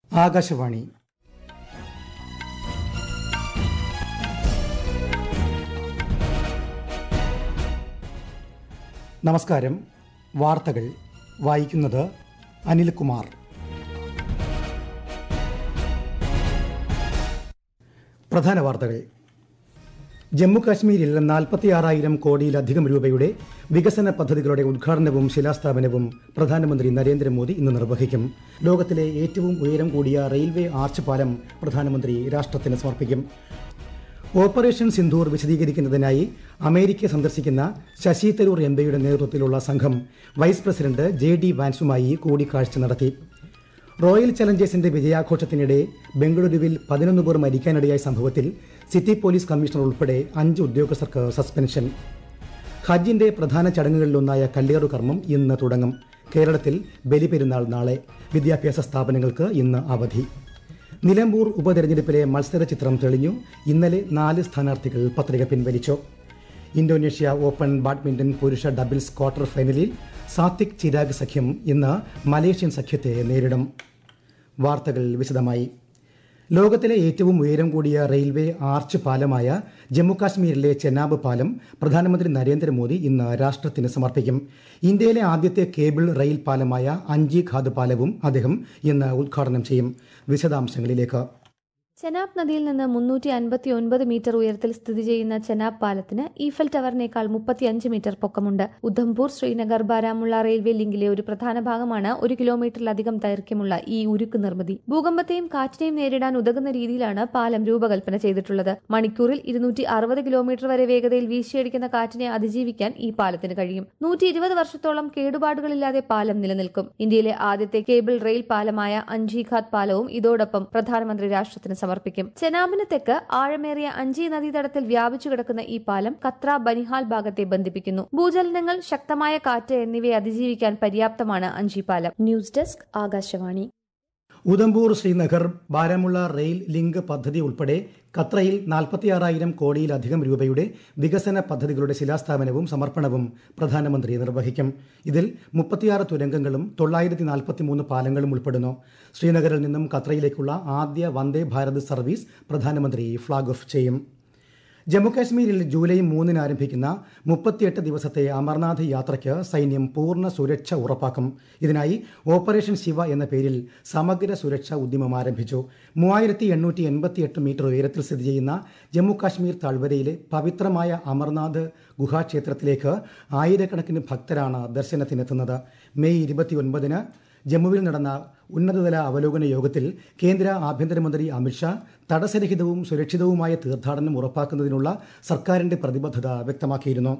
ആകാശവാണി നമസ്കാരം വാർത്തകൾ വായിക്കുന്നത് അനിൽകുമാർ പ്രധാന വാർത്തകൾ ജമ്മു കാശ്മീരിൽ നാൽപ്പത്തിയാറായിരം കോടിയിലധികം രൂപയുടെ വികസന പദ്ധതികളുടെ ഉദ്ഘാടനവും ശിലാസ്ഥാപനവും പ്രധാനമന്ത്രി നരേന്ദ്രമോദി ഇന്ന് നിർവഹിക്കും ലോകത്തിലെ ഏറ്റവും ഉയരം കൂടിയ റെയിൽവേ ആർച്ച് പാലം പ്രധാനമന്ത്രി രാഷ്ട്രത്തിന് സമർപ്പിക്കും ഓപ്പറേഷൻ സിന്ധൂർ വിശദീകരിക്കുന്നതിനായി അമേരിക്ക സന്ദർശിക്കുന്ന ശശി തരൂർ എം പിയുടെ നേതൃത്വത്തിലുള്ള സംഘം വൈസ് പ്രസിഡന്റ് ജെ ഡി വാൻസുമായി കൂടിക്കാഴ്ച നടത്തി റോയൽ ചലഞ്ചേഴ്സിന്റെ വിജയാഘോഷത്തിനിടെ ബംഗളൂരുവിൽ പതിനൊന്ന് പേർ മരിക്കാനിടയായ സംഭവത്തിൽ സിറ്റി പോലീസ് കമ്മീഷണർ ഉൾപ്പെടെ അഞ്ച് ഉദ്യോഗസ്ഥർക്ക് സസ്പെൻഷൻ ഹജ്ജിന്റെ പ്രധാന ചടങ്ങുകളിലൊന്നായ കല്ലേറു കർമ്മം ഇന്ന് തുടങ്ങും കേരളത്തിൽ ബലിപെരുന്നാൾ നാളെ വിദ്യാഭ്യാസ സ്ഥാപനങ്ങൾക്ക് ഇന്ന് അവധി നിലമ്പൂർ ഉപതെരഞ്ഞെടുപ്പിലെ മത്സര ചിത്രം തെളിഞ്ഞു ഇന്നലെ നാല് സ്ഥാനാർത്ഥികൾ പത്രിക പിൻവലിച്ചു ഇന്തോനേഷ്യ ഓപ്പൺ ബാഡ്മിന്റൺ പുരുഷ ഡബിൾസ് ക്വാർട്ടർ ഫൈനലിൽ സാത്വിക് ചിരാഗ് സഖ്യം ഇന്ന് മലേഷ്യൻ സഖ്യത്തെ നേരിടും വാർത്തകൾ വിശദമായി ലോകത്തിലെ ഏറ്റവും ഉയരം കൂടിയ റെയിൽവേ ആർച്ച് പാലമായ ജമ്മുകാശ്മീരിലെ ചെനാബ് പാലം പ്രധാനമന്ത്രി നരേന്ദ്രമോദി ഇന്ന് രാഷ്ട്രത്തിന് സമർപ്പിക്കും ഇന്ത്യയിലെ ആദ്യത്തെ കേബിൾ റെയിൽ പാലമായ അഞ്ചി ഖാദ് പാലവും അദ്ദേഹം ഇന്ന് ഉദ്ഘാടനം ചെയ്യും വിശദാംശങ്ങളിലേക്ക് ചെനാബ് നദിയിൽ നിന്ന് മുന്നൂറ്റി അൻപത്തി ഒൻപത് മീറ്റർ ഉയരത്തിൽ സ്ഥിതി ചെയ്യുന്ന ചെനാബ് പാലത്തിന് ഈഫൽ ടവറിനേക്കാൾ മുപ്പത്തിയഞ്ച് മീറ്റർ പൊക്കമുണ്ട് ഉധംപൂർ ശ്രീനഗർ ബാരാമുള്ള റെയിൽവേ ലിങ്കിലെ ഒരു പ്രധാന ഭാഗമാണ് ഒരു കിലോമീറ്ററിലധികം ദൈർഘ്യമുള്ള ഈ ഉരുക്ക് നിർമ്മിതി ഭൂകമ്പത്തെയും കാറ്റിനെയും നേരിടാൻ ഉതകുന്ന രീതിയിലാണ് പാലം രൂപകൽപ്പന ചെയ്തിട്ടുള്ളത് മണിക്കൂറിൽ ഇരുന്നൂറ്റി അറുപത് കിലോമീറ്റർ വരെ വേഗതയിൽ വീശിയടിക്കുന്ന കാറ്റിനെ അതിജീവിക്കാൻ ഈ പാലത്തിന് കഴിയും നൂറ്റി ഇരുപത് വർഷത്തോളം കേടുപാടുകളില്ലാതെ പാലം നിലനിൽക്കും ഇന്ത്യയിലെ ആദ്യത്തെ കേബിൾ റെയിൽ പാലമായ അഞ്ചിഘാത് പാലവും ഇതോടൊപ്പം പ്രധാനമന്ത്രി രാഷ്ട്രത്തിന് സമർപ്പിക്കും ചെനാബിന് തെക്ക് ആഴമേറിയ അഞ്ചി നദീതടത്തിൽ വ്യാപിച്ചു കിടക്കുന്ന ഈ പാലം കത്ര ബനിഹാൽ ഭാഗത്തെ ബന്ധിപ്പിക്കുന്നു ഭൂചലനങ്ങൾ ശക്തമായ കാറ്റ് എന്നിവയെ അതിജീവിക്കാൻ പര്യാപ്തമാണ് അഞ്ചി പാലം news desk Akashvani Udhampur Srinagar Baramulla rail link പദ്ധതി ഉൾപ്പെടെ ഖത്രയിൽ നാൽപ്പത്തിയാറായിരം കോടിയിലധികം രൂപയുടെ വികസന പദ്ധതികളുടെ ശിലാസ്ഥാപനവും സമർപ്പണവും പ്രധാനമന്ത്രി നിർവഹിക്കും ഇതിൽ മുപ്പത്തിയാറ് തുരങ്കങ്ങളും തൊള്ളായിരത്തി നാൽപ്പത്തിമൂന്ന് പാലങ്ങളും ഉൾപ്പെടുന്നു ശ്രീനഗറിൽ നിന്നും ഖത്രയിലേക്കുള്ള ആദ്യ വന്ദേ ഭാരത് സർവീസ് പ്രധാനമന്ത്രി ഫ്ളാഗ് ഓഫ് ചെയ്യും ജമ്മുകാശ്മീരിൽ ജൂലൈ മൂന്നിന് ആരംഭിക്കുന്ന മുപ്പത്തിയെട്ട് ദിവസത്തെ അമർനാഥ് യാത്രയ്ക്ക് സൈന്യം പൂർണ്ണ സുരക്ഷ ഉറപ്പാക്കും ഇതിനായി ഓപ്പറേഷൻ ശിവ എന്ന പേരിൽ സമഗ്ര സുരക്ഷാ ഉദ്യമം ആരംഭിച്ചു മൂവായിരത്തി എണ്ണൂറ്റി എൺപത്തിയെട്ട് മീറ്റർ ഉയരത്തിൽ സ്ഥിതി ചെയ്യുന്ന ജമ്മുകാശ്മീർ താഴ്വരയിലെ പവിത്രമായ അമർനാഥ് ഗുഹാക്ഷേത്രത്തിലേക്ക് ആയിരക്കണക്കിന് ഭക്തരാണ് ദർശനത്തിനെത്തുന്നത് മെയ് ഇരുപത്തിയൊൻപതിന് ജമ്മുവിൽ നടന്ന ഉന്നതതല അവലോകന യോഗത്തിൽ കേന്ദ്ര ആഭ്യന്തരമന്ത്രി അമിത്ഷാ തടസ്സരഹിതവും സുരക്ഷിതവുമായ തീർത്ഥാടനം ഉറപ്പാക്കുന്നതിനുള്ള സർക്കാരിന്റെ പ്രതിബദ്ധത വ്യക്തമാക്കിയിരുന്നു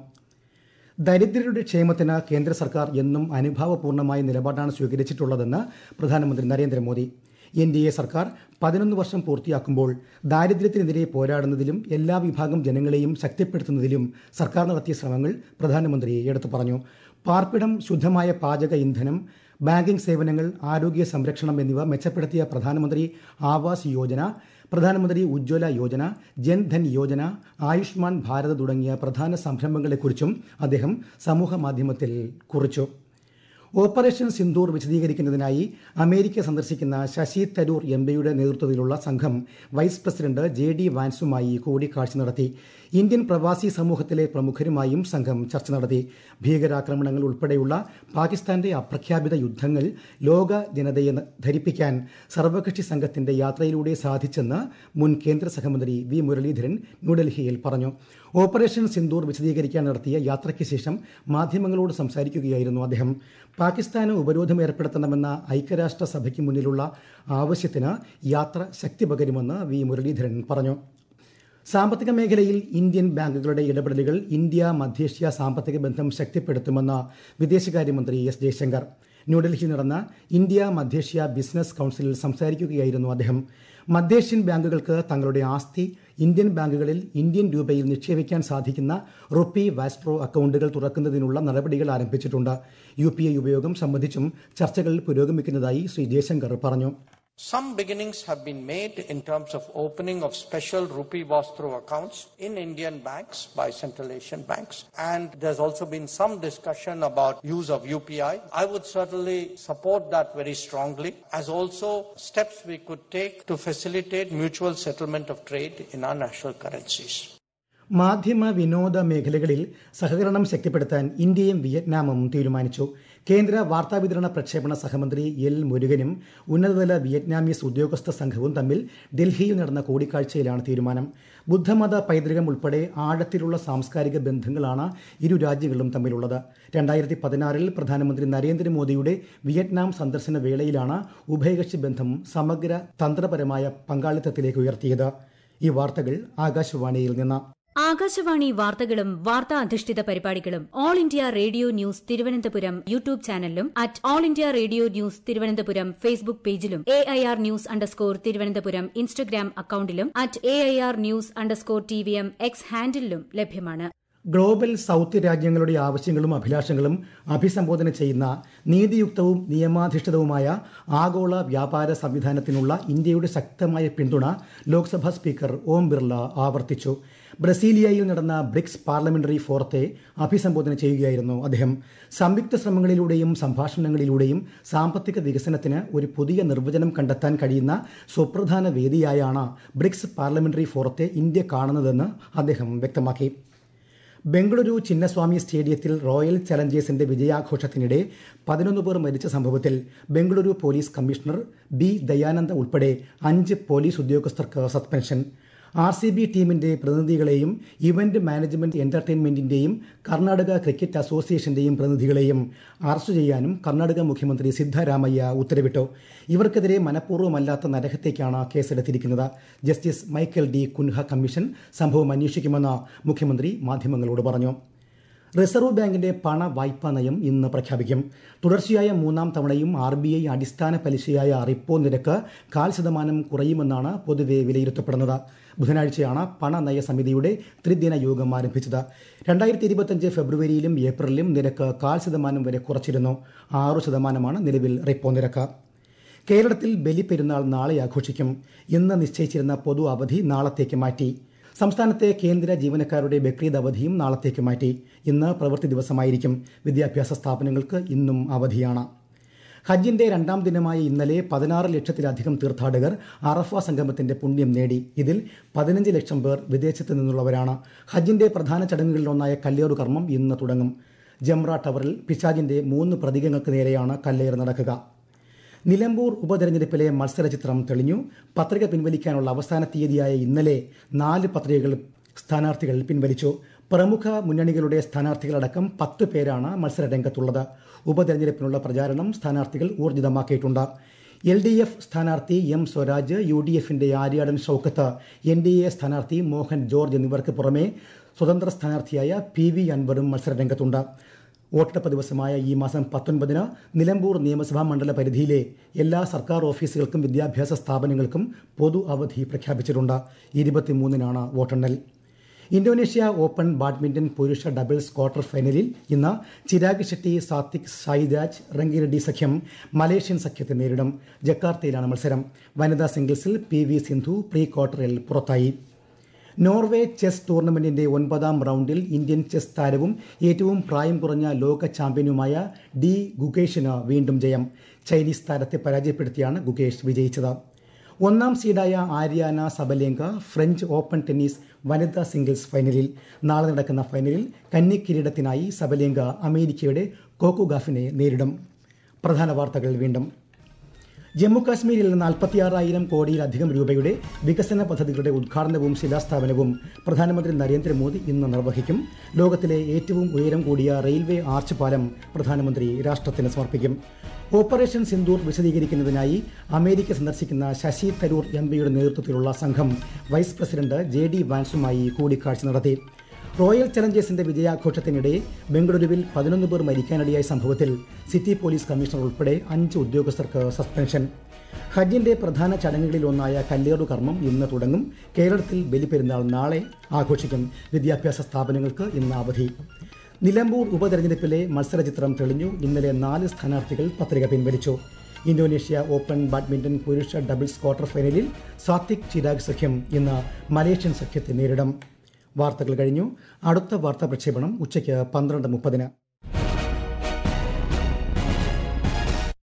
ദരിദ്രരുടെ ക്ഷേമത്തിന് കേന്ദ്ര സർക്കാർ എന്നും അനുഭാവപൂർണ്ണമായ നിലപാടാണ് സ്വീകരിച്ചിട്ടുള്ളതെന്ന് പ്രധാനമന്ത്രി നരേന്ദ്രമോദി എൻ ഡി എ സർക്കാർ പതിനൊന്ന് വർഷം പൂർത്തിയാക്കുമ്പോൾ ദാരിദ്ര്യത്തിനെതിരെ പോരാടുന്നതിലും എല്ലാ വിഭാഗം ജനങ്ങളെയും ശക്തിപ്പെടുത്തുന്നതിലും സർക്കാർ നടത്തിയ ശ്രമങ്ങൾ പ്രധാനമന്ത്രി എടുത്തു പറഞ്ഞു പാർപ്പിടം ശുദ്ധമായ പാചക ഇന്ധനം ബാങ്കിംഗ് സേവനങ്ങൾ ആരോഗ്യ സംരക്ഷണം എന്നിവ മെച്ചപ്പെടുത്തിയ പ്രധാനമന്ത്രി ആവാസ് യോജന പ്രധാനമന്ത്രി ഉജ്ജ്വല യോജന ജൻധൻ യോജന ആയുഷ്മാൻ ഭാരത് തുടങ്ങിയ പ്രധാന സംരംഭങ്ങളെക്കുറിച്ചും അദ്ദേഹം സമൂഹ മാധ്യമത്തിൽ കുറിച്ചു ഓപ്പറേഷൻ സിന്ദൂർ വിശദീകരിക്കുന്നതിനായി അമേരിക്ക സന്ദർശിക്കുന്ന ശശി തരൂർ എം പിയുടെ നേതൃത്വത്തിലുള്ള സംഘം വൈസ് പ്രസിഡന്റ് ജെ ഡി വാൻസുമായി കൂടിക്കാഴ്ച നടത്തി ഇന്ത്യൻ പ്രവാസി സമൂഹത്തിലെ പ്രമുഖരുമായും സംഘം ചർച്ച നടത്തി ഭീകരാക്രമണങ്ങൾ ഉൾപ്പെടെയുള്ള പാകിസ്ഥാന്റെ അപ്രഖ്യാപിത യുദ്ധങ്ങൾ ലോക ജനതയെ ധരിപ്പിക്കാൻ സർവകക്ഷി സംഘത്തിന്റെ യാത്രയിലൂടെ സാധിച്ചെന്ന് മുൻ കേന്ദ്ര സഹമന്ത്രി വി മുരളീധരൻ ന്യൂഡൽഹിയിൽ പറഞ്ഞു ഓപ്പറേഷൻ സിന്ദൂർ വിശദീകരിക്കാൻ നടത്തിയ യാത്രയ്ക്ക് ശേഷം മാധ്യമങ്ങളോട് സംസാരിക്കുകയായിരുന്നു അദ്ദേഹം പാകിസ്ഥാന് ഉപരോധം ഏർപ്പെടുത്തണമെന്ന ഐക്യരാഷ്ട്രസഭയ്ക്ക് മുന്നിലുള്ള ആവശ്യത്തിന് യാത്ര ശക്തി പകരുമെന്ന് വി മുരളീധരൻ പറഞ്ഞു സാമ്പത്തിക മേഖലയിൽ ഇന്ത്യൻ ബാങ്കുകളുടെ ഇടപെടലുകൾ ഇന്ത്യ മധ്യേഷ്യ സാമ്പത്തിക ബന്ധം ശക്തിപ്പെടുത്തുമെന്ന് വിദേശകാര്യമന്ത്രി എസ് ജയശങ്കർ ന്യൂഡൽഹിയിൽ നടന്ന ഇന്ത്യ മധ്യേഷ്യ ബിസിനസ് കൌൺസിലിൽ സംസാരിക്കുകയായിരുന്നു അദ്ദേഹം മധ്യേഷ്യൻ ബാങ്കുകൾക്ക് തങ്ങളുടെ ആസ്തി ഇന്ത്യൻ ബാങ്കുകളിൽ ഇന്ത്യൻ രൂപയിൽ നിക്ഷേപിക്കാൻ സാധിക്കുന്ന റുപ്പി വാസ്ട്രോ അക്കൗണ്ടുകൾ തുറക്കുന്നതിനുള്ള നടപടികൾ ആരംഭിച്ചിട്ടുണ്ട് യു പി ഐ ഉപയോഗം സംബന്ധിച്ചും ചർച്ചകൾ പുരോഗമിക്കുന്നതായി ശ്രീ ജയശങ്കർ പറഞ്ഞു Some beginnings have been made in terms of opening of special rupee pass-through accounts in Indian banks by Central Asian banks. And there's also been some discussion about use of UPI. I would certainly support that very strongly as also steps we could take to facilitate mutual settlement of trade in our national currencies. മാധ്യമ വിനോദ മേഖലകളിൽ സഹകരണം ശക്തിപ്പെടുത്താൻ ഇന്ത്യയും വിയറ്റ്നാമും തീരുമാനിച്ചു കേന്ദ്ര വാർത്താവിതരണ പ്രക്ഷേപണ സഹമന്ത്രി എൽ മുരുകനും ഉന്നതതല വിയറ്റ്നാമീസ് ഉദ്യോഗസ്ഥ സംഘവും തമ്മിൽ ഡൽഹിയിൽ നടന്ന കൂടിക്കാഴ്ചയിലാണ് തീരുമാനം ബുദ്ധമത പൈതൃകം ഉൾപ്പെടെ ആഴത്തിലുള്ള സാംസ്കാരിക ബന്ധങ്ങളാണ് ഇരു രാജ്യങ്ങളും തമ്മിലുള്ളത് രണ്ടായിരത്തി പതിനാറിൽ പ്രധാനമന്ത്രി നരേന്ദ്രമോദിയുടെ വിയറ്റ്നാം സന്ദർശന വേളയിലാണ് ഉഭയകക്ഷി ബന്ധം സമഗ്ര തന്ത്രപരമായ പങ്കാളിത്തത്തിലേക്ക് ഉയർത്തിയത് ഈ വാർത്തകൾ ആകാശവാണിയിൽ നിന്ന് ആകാശവാണി വാർത്തകളും വാർത്താ അധിഷ്ഠിത പരിപാടികളും all India radio news Thiruvananthapuram YouTube ചാനലിലും at all India radio news Thiruvananthapuram Facebook പേജിലും A I R news underscore Thiruvananthapuram Instagram അക്കൌണ്ടിലും at A I R news underscore T V M X ഹാൻഡിലും ലഭ്യമാണ് ഗ്ലോബൽ സൌത്ത് രാജ്യങ്ങളുടെ ആവശ്യങ്ങളും അഭിലാഷങ്ങളും അഭിസംബോധന ചെയ്യുന്ന നീതിയുക്തവും നിയമാധിഷ്ഠിതവുമായ ആഗോള വ്യാപാര സംവിധാനത്തിനുള്ള ഇന്ത്യയുടെ ശക്തമായ പിന്തുണ ലോക്സഭാ സ്പീക്കർ ഓം ബിർള ആവർത്തിച്ചു ബ്രസീലിയയിൽ നടന്ന ബ്രിക്സ് പാർലമെന്ററി ഫോറത്തെ അഭിസംബോധന ചെയ്യുകയായിരുന്നു അദ്ദേഹം സംയുക്ത ശ്രമങ്ങളിലൂടെയും സംഭാഷണങ്ങളിലൂടെയും സാമ്പത്തിക വികസനത്തിന് ഒരു പുതിയ നിർവചനം കണ്ടെത്താൻ കഴിയുന്ന സുപ്രധാന വേദിയായാണ് ബ്രിക്സ് പാർലമെന്ററി ഫോറത്തെ ഇന്ത്യ കാണുന്നതെന്ന് അദ്ദേഹം വ്യക്തമാക്കി ബംഗളൂരു ചിന്നസ്വാമി സ്റ്റേഡിയത്തിൽ റോയൽ ചലഞ്ചേഴ്സിന്റെ വിജയാഘോഷത്തിനിടെ പതിനൊന്ന് പേർ മരിച്ച സംഭവത്തിൽ Bengaluru police commissioner B Dayananda ഉൾപ്പെടെ അഞ്ച് പോലീസ് ഉദ്യോഗസ്ഥർക്ക് സസ്പെൻഷൻ ആർ സി ബി ടീമിന്റെ പ്രതിനിധികളെയും ഇവന്റ് മാനേജ്മെന്റ് എന്റർടൈൻമെന്റിന്റെയും കർണാടക ക്രിക്കറ്റ് അസോസിയേഷന്റെയും പ്രതിനിധികളെയും അറസ്റ്റ് ചെയ്യാനും കർണാടക മുഖ്യമന്ത്രി സിദ്ധരാമയ്യ ഉത്തരവിട്ടു ഇവർക്കെതിരെ മനഃപൂർവ്വമല്ലാത്ത നരഹത്യക്കാണ് കേസെടുത്തിരിക്കുന്നത് justice Michael D Cunha commission സംഭവം അന്വേഷിക്കുമെന്ന് മുഖ്യമന്ത്രി മാധ്യമങ്ങളോട് പറഞ്ഞു റിസർവ് ബാങ്കിന്റെ പണ വായ്പാ നയം ഇന്ന് പ്രഖ്യാപിക്കും തുടർച്ചയായ മൂന്നാം തവണയും ആർ ബി ഐ അടിസ്ഥാന പലിശയായ റിപ്പോ നിരക്ക് കാൽ ശതമാനം കുറയുമെന്നാണ് പൊതുവെ വിലയിരുത്തപ്പെടുന്നത് ബുധനാഴ്ചയാണ് പണനയ സമിതിയുടെ ത്രിദിന യോഗം ആരംഭിച്ചത് രണ്ടായിരത്തി ഇരുപത്തിയഞ്ച് ഫെബ്രുവരിയിലും ഏപ്രിലിലും നിരക്ക് കാൽ ശതമാനം വരെ കുറച്ചിരുന്നു ആറു ശതമാനമാണ് നിലവിൽ റിപ്പോ നിരക്ക് കേരളത്തിൽ ബലിപ്പെരുന്നാൾ നാളെ ആഘോഷിക്കും ഇന്ന് നിശ്ചയിച്ചിരുന്ന പൊതു അവധി നാളത്തേക്ക് മാറ്റി സംസ്ഥാനത്തെ കേന്ദ്ര ജീവനക്കാരുടെ ബക്രീദ് അവധിയും നാളത്തേക്ക് മാറ്റി ഇന്ന് പ്രവൃത്തി ദിവസമായിരിക്കും വിദ്യാഭ്യാസ സ്ഥാപനങ്ങൾക്ക് ഇന്നും അവധിയാണ് ഹജ്ജിന്റെ രണ്ടാം ദിനമായ ഇന്നലെ പതിനാറ് ലക്ഷത്തിലധികം തീർത്ഥാടകർ അറഫ സംഗമത്തിന്റെ പുണ്യം നേടി ഇതിൽ പതിനഞ്ച് ലക്ഷം പേർ വിദേശത്ത് നിന്നുള്ളവരാണ് ഹജ്ജിന്റെ പ്രധാന ചടങ്ങുകളിലൊന്നായ കല്ലേറു കർമ്മം ഇന്ന് തുടങ്ങും ജംറ ടവറിൽ പിശാജിന്റെ മൂന്ന് പ്രതീകങ്ങൾക്ക് നേരെയാണ് കല്ലേറ് നടക്കുക നിലമ്പൂർ ഉപതെരഞ്ഞെടുപ്പിലെ മത്സരചിത്രം തെളിഞ്ഞു പത്രിക പിൻവലിക്കാനുള്ള അവസാന തീയതിയായ ഇന്നലെ നാല് പത്രികകൾ സ്ഥാനാർത്ഥികൾ പിൻവലിച്ചു പ്രമുഖ മുന്നണികളുടെ സ്ഥാനാർത്ഥികളടക്കം പത്ത് പേരാണ് മത്സര രംഗത്തുള്ളത് ഉപതെരഞ്ഞെടുപ്പിനുള്ള പ്രചാരണം സ്ഥാനാർത്ഥികൾ ഊർജിതമാക്കിയിട്ടുണ്ട് എൽ ഡി എഫ് സ്ഥാനാർത്ഥി എം സ്വരാജ് യു ഡി എഫിന്റെ Aryadan Shoukath N D A സ്ഥാനാർത്ഥി മോഹൻ ജോർജ് എന്നിവർക്ക് പുറമെ സ്വതന്ത്ര സ്ഥാനാർത്ഥിയായ പി വി അൻവറും മത്സരരംഗത്തുണ്ട് വോട്ടെടുപ്പ് ദിവസമായ ഈ മാസം പത്തൊൻപതിന് നിലമ്പൂർ നിയമസഭാ മണ്ഡല പരിധിയിലെ എല്ലാ സർക്കാർ ഓഫീസുകൾക്കും വിദ്യാഭ്യാസ സ്ഥാപനങ്ങൾക്കും പൊതു അവധി പ്രഖ്യാപിച്ചിട്ടുണ്ട് ഇരുപത്തിമൂന്നിനാണ് വോട്ടെണ്ണൽ ഇന്തോനേഷ്യ ഓപ്പൺ ബാഡ്മിന്റൺ പുരുഷ ഡബിൾസ് ക്വാർട്ടർ ഫൈനലിൽ ഇന്ന് ചിരാഗ് ഷെട്ടി സാത്വിക് സായിരാജ് റങ്കിറെഡ്ഡി സഖ്യം മലേഷ്യൻ സഖ്യത്തെ നേരിടും ജക്കാർത്തയിലാണ് മത്സരം വനിതാ സിംഗിൾസിൽ പി വി സിന്ധു പ്രീ ക്വാർട്ടറിൽ പുറത്തായി നോർവേ ചെസ് ടൂർണമെന്റിന്റെ ഒൻപതാം റൌണ്ടിൽ ഇന്ത്യൻ ചെസ് താരവും ഏറ്റവും പ്രായം കുറഞ്ഞ ലോക ചാമ്പ്യനുമായ ഡി ഗുകേഷിന് വീണ്ടും ജയം ചൈനീസ് താരത്തെ പരാജയപ്പെടുത്തിയാണ് ഗുകേഷ് വിജയിച്ചത് ഒന്നാം സീഡായ Aryna Sabalenka French open tennis വനിതാ സിംഗിൾസ് ഫൈനലിൽ നാളെ നടക്കുന്ന ഫൈനലിൽ കന്നി കിരീടത്തിനായി സബലേങ്ക അമേരിക്കയുടെ കോക്കുഗാഫിനെ നേരിടും പ്രധാന വാർത്തകൾ വീണ്ടും ജമ്മുകാശ്മീരിൽ നാൽപ്പത്തിയാറായിരം കോടിയിലധികം രൂപയുടെ വികസന പദ്ധതികളുടെ ഉദ്ഘാടനവും ശിലാസ്ഥാപനവും പ്രധാനമന്ത്രി നരേന്ദ്രമോദി ഇന്ന് നിർവഹിക്കും ലോകത്തിലെ ഏറ്റവും ഉയരം കൂടിയ റെയിൽവേ ആർച്ച് പാലം പ്രധാനമന്ത്രി രാഷ്ട്രത്തിന് സമർപ്പിക്കും ഓപ്പറേഷൻ സിന്ദൂർ വിശദീകരിക്കുന്നതിനായി അമേരിക്ക സന്ദർശിക്കുന്ന ശശി തരൂർ എം പിയുടെ നേതൃത്വത്തിലുള്ള സംഘം വൈസ് പ്രസിഡന്റ് ജെ ഡി വാൻസുമായി കൂടിക്കാഴ്ച നടത്തി റോയൽ ചലഞ്ചേഴ്സിന്റെ വിജയാഘോഷത്തിനിടെ ബംഗളൂരുവിൽ പതിനൊന്ന് പേർ മരിക്കാനിടയായ സംഭവത്തിൽ സിറ്റി പോലീസ് കമ്മീഷണർ ഉൾപ്പെടെ അഞ്ച് ഉദ്യോഗസ്ഥർക്ക് സസ്പെൻഷൻ ഹജ്ജിന്റെ പ്രധാന ചടങ്ങുകളിലൊന്നായ കല്ലേറു കർമ്മം ഇന്ന് തുടങ്ങും കേരളത്തിൽ ബലിപ്പെരുന്നാൾ നാളെ ആഘോഷിക്കും വിദ്യാഭ്യാസ സ്ഥാപനങ്ങൾക്ക് ഇന്ന് അവധി നിലമ്പൂർ ഉപതെരഞ്ഞെടുപ്പിലെ മത്സരചിത്രം തെളിഞ്ഞു ഇന്നലെ നാല് സ്ഥാനാർത്ഥികൾ പത്രിക പിൻവലിച്ചു ഇന്തോനേഷ്യ ഓപ്പൺ ബാഡ്മിന്റൺ പുരുഷ ഡബിൾസ് ക്വാർട്ടർ ഫൈനലിൽ സാത്വിക് ചിരാഗ് സഖ്യം ഇന്ന് മലേഷ്യൻ സഖ്യത്തെ നേരിടും വാർത്തകൾ കഴിഞ്ഞു അടുത്ത വാർത്താ പ്രക്ഷേപണം ഉച്ചയ്ക്ക് പന്ത്രണ്ട് മുപ്പതിന്